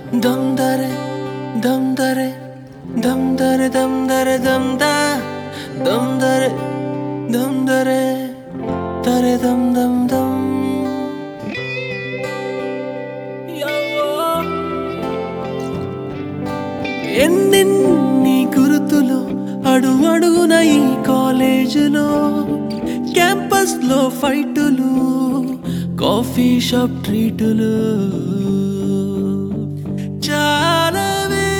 దమ్ దరే దమ్ దరే దమ్ దరే దమ్ దరే దమ్ దా దమ్ దరే దమ్ దరే దరే దమ్ దమ్ దమ్ ఎన్నెన్ని గురుతులు అడు అడుగున ఈ కాలేజీలో క్యాంపస్ లో ఫైటులు కాఫీ షాప్ ట్రీటులు చాలావే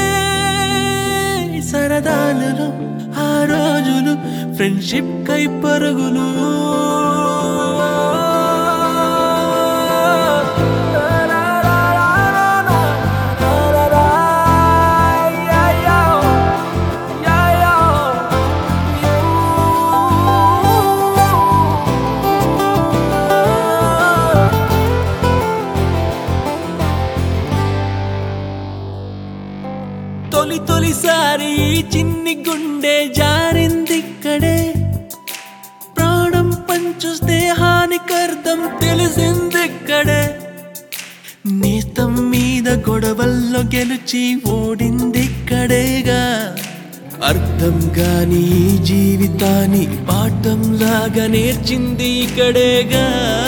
సరదాలలో ఆ రోజులు ఫ్రెండ్షిప్ కై పరుగులు తొలి తొలిసారి ఈ చిన్ని గుండె జారిందిక్కడే ప్రాణం పంచు స్నేహానికర్థం తెలిసిందిక్కడే నేస్తం మీద గొడవల్లో గెలిచి ఓడిందిక్కడేగా అర్థం గాని ఈ జీవితాన్ని పాఠం లాగా నేర్చింది ఇక్కడేగా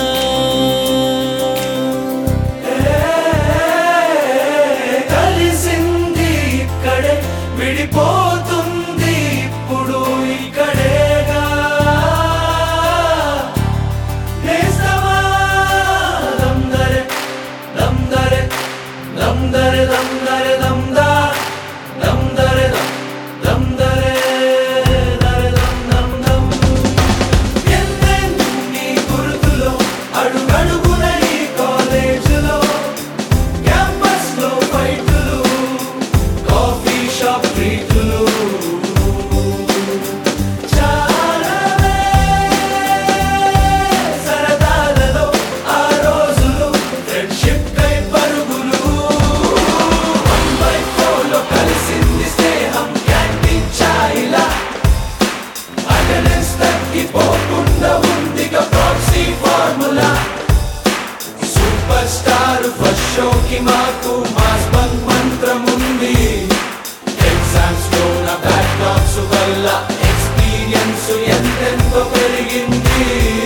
కలిసింది ఇక్కడే విడిపోతుంది ఇప్పుడు ఇక్కడేగా నేస్తమా దందరే దందరే దందరే దందరే దందా దందరే దం దందరే దరే దం దం దం ఎన్నెన్ని గుర్తులో అడుగడుగున ఈ కాలేజీలో క్యాంపస్ లో ఫైటులు కాఫీ షాప్ ట్రీటులు చాలానే సరదాలలో ఆ రోజులు ఫ్రెండ్షిప్ కై పరుగులు వన్ బై ఫోర్లో కలిసింది స్నేహం క్యాంటీన్ ఛాయిలా అటెండెన్స్ తగ్గిపోకుండా ఉందిగా proxy formula super star first షోకి మాకు మాస్ బంక్ మంత్రం ఉంది ఎగ్జామ్స్ లో నా బ్యాక్లాగ్స్ వల్ల ఎక్స్పీరియన్స్ ఎంతెంతో పెరిగింది